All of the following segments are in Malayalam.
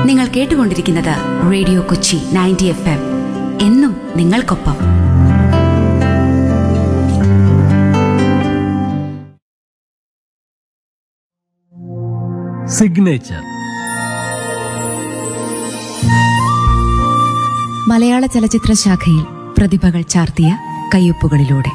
നിങ്ങൾ കേട്ടുകൊണ്ടിരിക്കുന്നത് radio Kochi ninety F M എന്നും നിങ്ങൾക്കൊപ്പം സിഗ്നേച്ചർ മലയാള ചലച്ചിത്ര ശാഖയിൽ പ്രതിഭകൾ ചാർത്തിയ കയ്യൊപ്പുകളിലൂടെ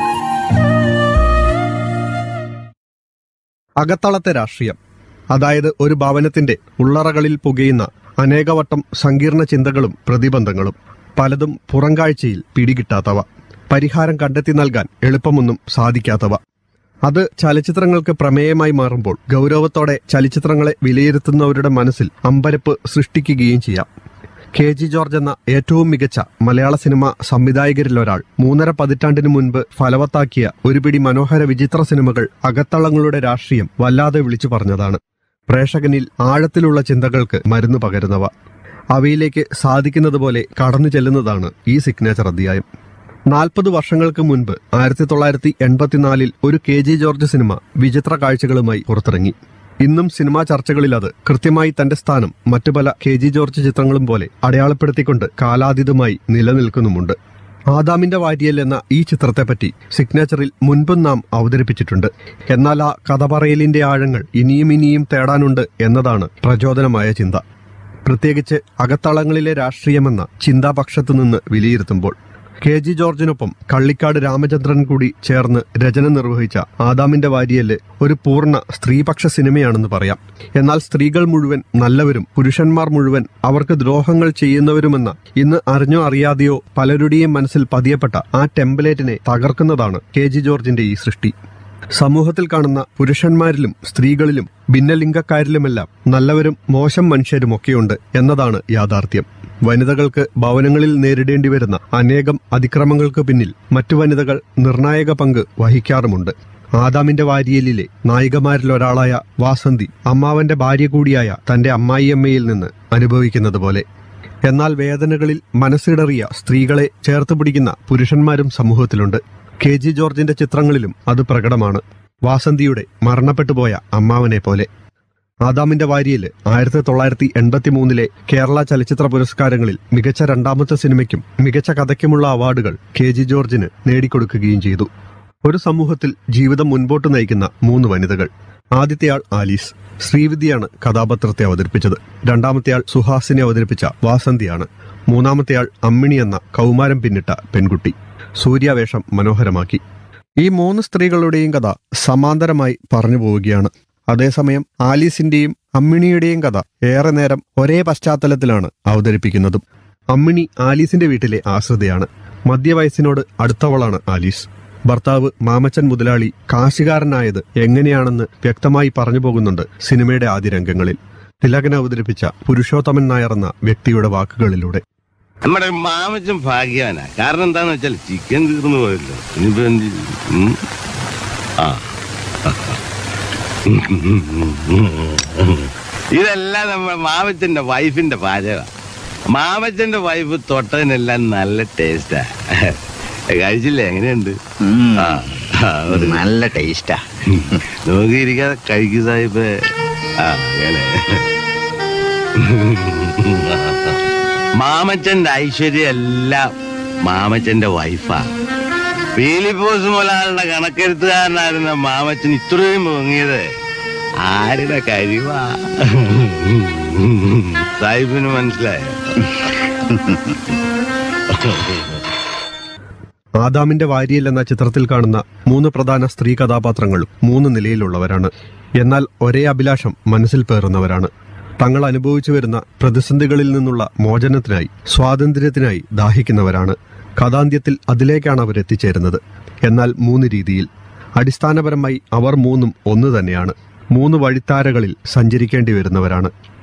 അകത്തളത്തെ രാഷ്ട്രീയം അതായത് ഒരു ഭവനത്തിന്റെ ഉള്ളറകളിൽ പുകയുന്ന അനേകവട്ടം സങ്കീർണ ചിന്തകളും പ്രതിബന്ധങ്ങളും പലതും പുറംകാഴ്ചയിൽ പിടികിട്ടാത്തവ പരിഹാരം കണ്ടെത്തി നൽകാൻ എളുപ്പമൊന്നും സാധിക്കാത്തവ അത് ചലച്ചിത്രങ്ങൾക്ക് പ്രമേയമായി മാറുമ്പോൾ ഗൗരവത്തോടെ ചലച്ചിത്രങ്ങളെ വിലയിരുത്തുന്നവരുടെ മനസ്സിൽ അമ്പരപ്പ് സൃഷ്ടിക്കുകയും ചെയ്യാം കെ ജി ജോർജ് എന്ന ഏറ്റവും മികച്ച മലയാള സിനിമ സംവിധായകരിൽ ഒരാൾ മൂന്നര പതിറ്റാണ്ടിനു മുൻപ് ഫലവത്താക്കിയ ഒരു പിടി മനോഹര വിചിത്ര സിനിമകൾ അകത്തളങ്ങളുടെ രാഷ്ട്രീയം വല്ലാതെ വിളിച്ചു പറഞ്ഞതാണ് പ്രേക്ഷകനിൽ ആഴത്തിലുള്ള ചിന്തകൾക്ക് മരുന്ന് പകരുന്നവ അവയിലേക്ക് സാധിക്കുന്നതുപോലെ കടന്നു ചെല്ലുന്നതാണ് ഈ സിഗ്നേച്ചർ അധ്യായം നാൽപ്പത് വർഷങ്ങൾക്ക് മുൻപ് ആയിരത്തി തൊള്ളായിരത്തി എൺപത്തിനാലിൽ ഒരു കെ ജി ജോർജ് സിനിമ വിചിത്ര കാഴ്ചകളുമായി പുറത്തിറങ്ങി ഇന്നും സിനിമാ ചർച്ചകളിൽ അത് കൃത്യമായി തന്റെ സ്ഥാനം മറ്റു പല കെ ജി ജോർജ് ചിത്രങ്ങളും പോലെ അടയാളപ്പെടുത്തിക്കൊണ്ട് കാലാതീതമായി നിലനിൽക്കുന്നുമുണ്ട് ആദാമിന്റെ വാരിയൽ എന്ന ഈ ചിത്രത്തെപ്പറ്റി സിഗ്നേച്ചറിൽ മുൻപും നാം അവതരിപ്പിച്ചിട്ടുണ്ട് എന്നാൽ ആ കഥ പറയലിന്റെ ആഴങ്ങൾ ഇനിയും ഇനിയും തേടാനുണ്ട് എന്നതാണ് പ്രചോദനമായ ചിന്ത പ്രത്യേകിച്ച് അകത്തളങ്ങളിലെ രാഷ്ട്രീയമെന്ന ചിന്താപക്ഷത്തു നിന്ന് വിലയിരുത്തുമ്പോൾ കെ ജി ജോർജിനൊപ്പം കള്ളിക്കാട് രാമചന്ദ്രൻ കൂടി ചേർന്ന് രചന നിർവഹിച്ച ആദാമിന്റെ വാരിയല് ഒരു പൂർണ്ണ സ്ത്രീപക്ഷ സിനിമയാണെന്ന് പറയാം എന്നാൽ സ്ത്രീകൾ മുഴുവൻ നല്ലവരും പുരുഷന്മാർ മുഴുവൻ അവർക്ക് ദ്രോഹങ്ങൾ ചെയ്യുന്നവരുമെന്ന ഇന്ന് അറിഞ്ഞോ അറിയാതെയോ പലരുടെയും മനസ്സിൽ പതിയപ്പെട്ട ആ ടെംപ്ലേറ്റിനെ തകർക്കുന്നതാണ് കെ ജി ജോർജിന്റെ ഈ സൃഷ്ടി സമൂഹത്തിൽ കാണുന്ന പുരുഷന്മാരിലും സ്ത്രീകളിലും ഭിന്നലിംഗക്കാരിലുമെല്ലാം നല്ലവരും മോശം മനുഷ്യരുമൊക്കെയുണ്ട് എന്നതാണ് യാഥാർത്ഥ്യം വനിതകൾക്ക് ഭവനങ്ങളിൽ നേരിടേണ്ടി വരുന്ന അനേകം അതിക്രമങ്ങൾക്ക് പിന്നിൽ മറ്റു വനിതകൾ നിർണായക പങ്ക് വഹിക്കാറുമുണ്ട് ആദാമിന്റെ വാരിയലിലെ നായികമാരിലൊരാളായ വാസന്തി അമ്മാവന്റെ ഭാര്യ കൂടിയായ തന്റെ അമ്മായിയമ്മയിൽ നിന്ന് അനുഭവിക്കുന്നത് പോലെ എന്നാൽ വേദനകളിൽ മനസ്സിടറിയ സ്ത്രീകളെ ചേർത്ത് പിടിക്കുന്ന പുരുഷന്മാരും സമൂഹത്തിലുണ്ട് കെ ജി ജോർജിന്റെ ചിത്രങ്ങളിലും അത് പ്രകടമാണ് വാസന്തിയുടെ മരണപ്പെട്ടുപോയ അമ്മാവനെ പോലെ ആദാമിന്റെ വാരിയല് ആയിരത്തി തൊള്ളായിരത്തി എൺപത്തി മൂന്നിലെ കേരള ചലച്ചിത്ര പുരസ്കാരങ്ങളിൽ മികച്ച രണ്ടാമത്തെ സിനിമയ്ക്കും മികച്ച കഥയ്ക്കുമുള്ള അവാർഡുകൾ കെ ജി ജോർജിന് നേടിക്കൊടുക്കുകയും ചെയ്തു ഒരു സമൂഹത്തിൽ ജീവിതം മുൻപോട്ട് നയിക്കുന്ന മൂന്ന് വനിതകൾ ആദ്യത്തെയാൾ ആലീസ് ശ്രീവിദ്യയാണ് കഥാപാത്രത്തെ അവതരിപ്പിച്ചത് രണ്ടാമത്തെയാൾ സുഹാസിനെ അവതരിപ്പിച്ച വാസന്തിയാണ് മൂന്നാമത്തെയാൾ അമ്മിണി എന്ന കൗമാരം പിന്നിട്ട പെൺകുട്ടി സൂര്യാവേഷം മനോഹരമാക്കി ഈ മൂന്ന് സ്ത്രീകളുടെയും കഥ സമാന്തരമായി പറഞ്ഞു പോവുകയാണ് അതേസമയം ആലീസിന്റെയും അമ്മിണിയുടെയും കഥ ഏറെ നേരം ഒരേ പശ്ചാത്തലത്തിലാണ് അവതരിപ്പിക്കുന്നതും അമ്മിണി ആലീസിന്റെ വീട്ടിലെ ആശ്രിതയാണ് മധ്യവയസ്സിനോട് അടുത്തവളാണ് ആലീസ് ഭർത്താവ് മാമച്ചൻ മുതലാളി കാശുകാരനായത് എങ്ങനെയാണെന്ന് വ്യക്തമായി പറഞ്ഞു പോകുന്നുണ്ട് സിനിമയുടെ ആദ്യ രംഗങ്ങളിൽ തിലകൻ അവതരിപ്പിച്ച പുരുഷോത്തമൻ നായർ എന്ന വ്യക്തിയുടെ വാക്കുകളിലൂടെ നമ്മുടെ മാമച്ചൻ ഭാഗ്യവാനാ കാരണം എന്താന്ന് വെച്ചാൽ ചിക്കൻ തീർന്നു പോയല്ലോ ഇനിയിപ്പോ എന്ത് ചെയ്യും? ഉം? ആ ഇതെല്ലാം നമ്മുടെ മാമച്ചന്റെ വൈഫിന്റെ പാചക മാമച്ചന്റെ വൈഫ് തൊട്ടതിനെല്ലാം നല്ല ടേസ്റ്റാ കഴിച്ചില്ലേ എങ്ങനെയുണ്ട് ആ ആ, ഒരു- നല്ല ടേസ്റ്റാ നോക്കിയിരിക്കാതെ കഴിക്കുക സാഹിബ് ആ അങ്ങനെ മാമച്ചന്റെ ഐശ്വര്യം എല്ലാം മാമച്ചന്റെ വൈഫാ പീലിപ്പോസ് മുതലാളുടെ കണക്കെഴുത്തുകാരനായിരുന്ന മാമച്ചൻ ഇത്രയും പൊങ്ങിയത് ആരുടെ കഴിവാ സാഹിബിന് മനസ്സിലായോ ആദാമിന്റെ വാരിയൽ എന്ന ചിത്രത്തിൽ കാണുന്ന മൂന്ന് പ്രധാന സ്ത്രീ കഥാപാത്രങ്ങളും മൂന്ന് നിലയിലുള്ളവരാണ് എന്നാൽ ഒരേ അഭിലാഷം മനസ്സിൽ പേറുന്നവരാണ് തങ്ങൾ അനുഭവിച്ചു വരുന്ന പ്രതിസന്ധികളിൽ നിന്നുള്ള മോചനത്തിനായി സ്വാതന്ത്ര്യത്തിനായി ദാഹിക്കുന്നവരാണ് കഥാന്ത്യത്തിൽ അതിലേക്കാണ് അവർ എത്തിച്ചേരുന്നത് എന്നാൽ മൂന്ന് രീതിയിൽ അടിസ്ഥാനപരമായി അവർ മൂന്നും ഒന്നു തന്നെയാണ് മൂന്ന് വഴിത്താരകളിൽ സഞ്ചരിക്കേണ്ടി വരുന്നവരാണ്